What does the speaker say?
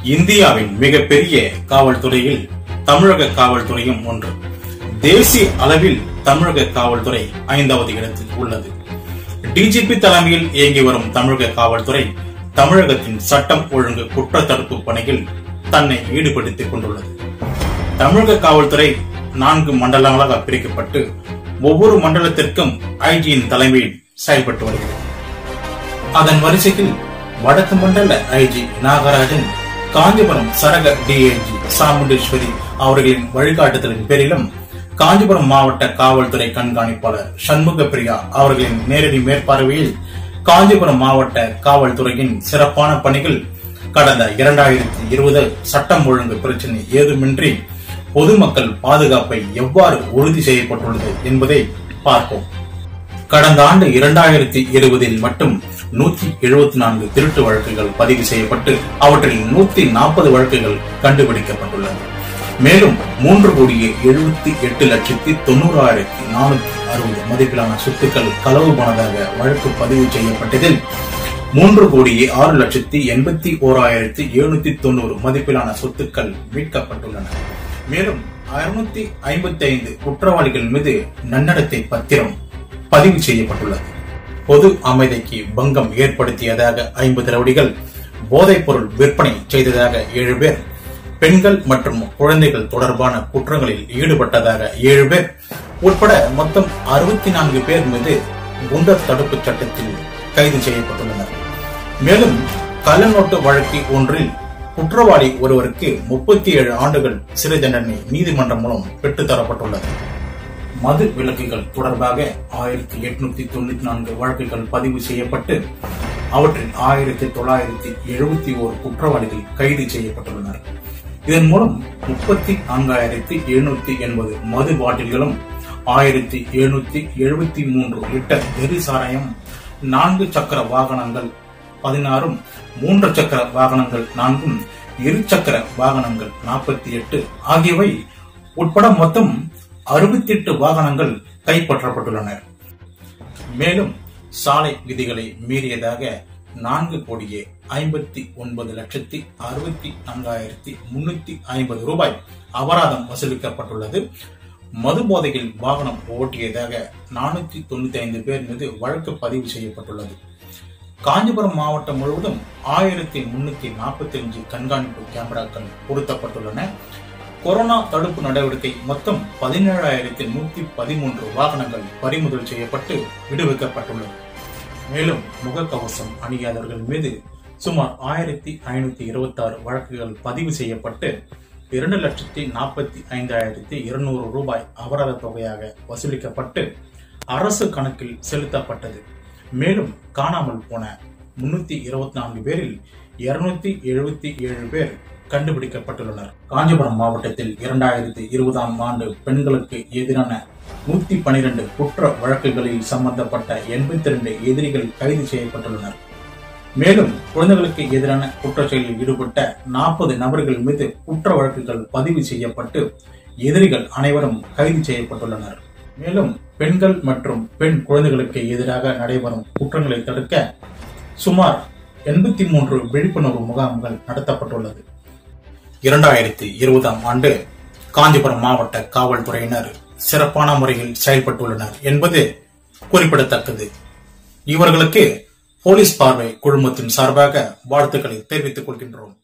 இந்தியாவின் மிகப்பெரிய காவல்துறையில் தமிழக காவல்துறையும் ஒன்று தேசிய அளவில் தமிழக காவல்துறை ஐந்தாவது இடத்தில் உள்ளது டிஜிபி தலைமையில் இயங்கி வரும் தமிழக காவல்துறை தமிழகத்தின் சட்டம் ஒழுங்கு குற்ற தடுப்பு பணியில் தன்னை ஈடுபடுத்திக் கொண்டுள்ளது தமிழக காவல்துறை நான்கு மண்டலங்களாக பிரிக்கப்பட்டு ஒவ்வொரு மண்டலத்திற்கும் ஐஜியின் தலைமையில் செயல்பட்டு வருகிறது அதன் வரிசையில் வடக்கு மண்டல ஐஜி நாகராஜன் காஞ்சிபுரம் சரக டிஐஜி சாமுண்டீஸ்வரி அவர்களின் வழிகாட்டுதலின் பேரிலும் காஞ்சிபுரம் மாவட்ட காவல்துறை கண்காணிப்பாளர் சண்முக பிரியா அவர்களின் நேரடி மேற்பார்வையில் காஞ்சிபுரம் மாவட்ட காவல்துறையின் சிறப்பான பணிகள் கடந்த இரண்டாயிரத்தி இருபது சட்டம் ஒழுங்கு பிரச்சனை ஏதுமின்றி பொதுமக்கள் பாதுகாப்பை எவ்வாறு உறுதி செய்யப்பட்டுள்ளது என்பதை பார்ப்போம் கடந்த ஆண்டு இரண்டாயிரத்தி இருபதில் மட்டும் நூத்தி எழுபத்தி நான்கு திருட்டு வழக்குகள் பதிவு செய்யப்பட்டு அவற்றில் நூத்தி நாற்பது வழக்குகள் கண்டுபிடிக்கப்பட்டுள்ளது மேலும் மூன்று கோடியே எழுபத்தி எட்டு லட்சத்தி தொண்ணூறாயிரத்தி நானூத்தி அறுபது மதிப்பிலான சொத்துக்கள் களவு போனதாக வழக்கு பதிவு செய்யப்பட்டதில் மூன்று கோடியே ஆறு லட்சத்தி எண்பத்தி ஓராயிரத்தி எழுநூத்தி தொண்ணூறு மதிப்பிலான சொத்துக்கள் மீட்கப்பட்டுள்ளன மேலும் அறுநூத்தி ஐம்பத்தி ஐந்து குற்றவாளிகள் மீது நன்னடத்தை பத்திரம் பதிவு செய்யப்பட்டுள்ளது பொது அமைதிக்கு பங்கம் ஏற்படுத்தியதாக ஐம்பது ரவுடிகள் போதைப் பொருள் விற்பனை செய்ததாக ஏழு பேர் பெண்கள் மற்றும் குழந்தைகள் தொடர்பான குற்றங்களில் ஈடுபட்டதாக ஏழு பேர் உட்பட மொத்தம் அறுபத்தி நான்கு பேர் மீது குண்டர் தடுப்பு சட்டத்தில் கைது செய்யப்பட்டுள்ளனர் மேலும் கள்ளநோட்டு வழக்கு ஒன்றில் குற்றவாளி ஒருவருக்கு முப்பத்தி ஏழு ஆண்டுகள் சிறை தண்டனை நீதிமன்றம் மூலம் பெற்றுத்தரப்பட்டுள்ளது மது விலக்குகள் தொடர்பாக ஆயிரத்தி எட்நூத்தி தொண்ணூத்தி நான்கு வழக்குகள் பதிவு செய்யப்பட்டு அவற்றில் ஆயிரத்தி தொள்ளாயிரத்தி எழுபத்தி ஓரு குற்றவாளிகள் கைது செய்யப்பட்டுள்ளனர் இதன் மூலம் முப்பத்தி நான்காயிரத்தி எழுநூத்தி எண்பது மது பாட்டில்களும் ஆயிரத்தி எழுநூத்தி எழுபத்தி மூன்று லிட்டர் எரி சாராயம் நான்கு சக்கர வாகனங்கள் பதினாறும் மூன்று சக்கர வாகனங்கள் நான்கும் இரு சக்கர வாகனங்கள் நாற்பத்தி எட்டு ஆகியவை உட்பட மொத்தம் அறுபத்தி எட்டு வாகனங்கள் கைப்பற்றப்பட்டுள்ளன மேலும் சாலை விதிகளை மீறியதாக நான்கு கோடியே ஐம்பத்தி ஒன்பது லட்சத்தி அறுபத்தி நான்காயிரத்தி முன்னூத்தி ஐம்பது ரூபாய் அபராதம் வசூலிக்கப்பட்டுள்ளது மது போதையில் வாகனம் ஓட்டியதாக நானூத்தி தொண்ணூத்தி ஐந்து பேர் மீது வழக்கு பதிவு செய்யப்பட்டுள்ளது காஞ்சிபுரம் மாவட்டம் முழுவதும் ஆயிரத்தி முன்னூத்தி நாற்பத்தி அஞ்சு கண்காணிப்பு கேமராக்கள் பொருத்தப்பட்டுள்ளன கொரோனா தடுப்பு நடவடிக்கை மொத்தம் பதினேழாயிரத்தி நூத்தி பதிமூன்று வாகனங்கள் பறிமுதல் செய்யப்பட்டு விடுவிக்கப்பட்டுள்ளது மேலும் முகக்கவசம் அணியாதவர்கள் மீது சுமார் ஆயிரத்தி ஐநூத்தி இருபத்தி ஆறு வழக்குகள் பதிவு செய்யப்பட்டு இரண்டு லட்சத்தி நாற்பத்தி ஐந்தாயிரத்தி இருநூறு ரூபாய் அபராத தொகையாக வசூலிக்கப்பட்டு அரசு கணக்கில் செலுத்தப்பட்டது மேலும் காணாமல் போன முன்னூத்தி இருபத்தி நான்கு பேரில் இருநூத்தி எழுபத்தி ஏழு பேர் கண்டுபிடிக்கப்பட்டுள்ளனர் காஞ்சிபுரம் மாவட்டத்தில் இரண்டாயிரத்தி இருபதாம் ஆண்டு பெண்களுக்கு எதிரான நூத்தி பனிரெண்டு குற்ற வழக்குகளில் சம்பந்தப்பட்ட எண்பத்தி ரெண்டு எதிரிகள் கைது செய்யப்பட்டுள்ளனர் மேலும் குழந்தைகளுக்கு எதிரான குற்றச்செயலில் ஈடுபட்ட நாற்பது நபர்கள் மீது குற்ற வழக்குகள் பதிவு செய்யப்பட்டு எதிரிகள் அனைவரும் கைது செய்யப்பட்டுள்ளனர் மேலும் பெண்கள் மற்றும் பெண் குழந்தைகளுக்கு எதிராக நடைபெறும் குற்றங்களை தடுக்க சுமார் எண்பத்தி மூன்று விழிப்புணர்வு முகாம்கள் நடத்தப்பட்டுள்ளது இரண்டாயிரத்தி இருபதாம் ஆண்டு காஞ்சிபுரம் மாவட்ட காவல்துறையினர் சிறப்பான முறையில் செயல்பட்டுள்ளனர் என்பது குறிப்பிடத்தக்கது இவர்களுக்கு போலீஸ் பார்வை குழுமத்தின் சார்பாக வாழ்த்துக்களை தெரிவித்துக் கொள்கின்றோம்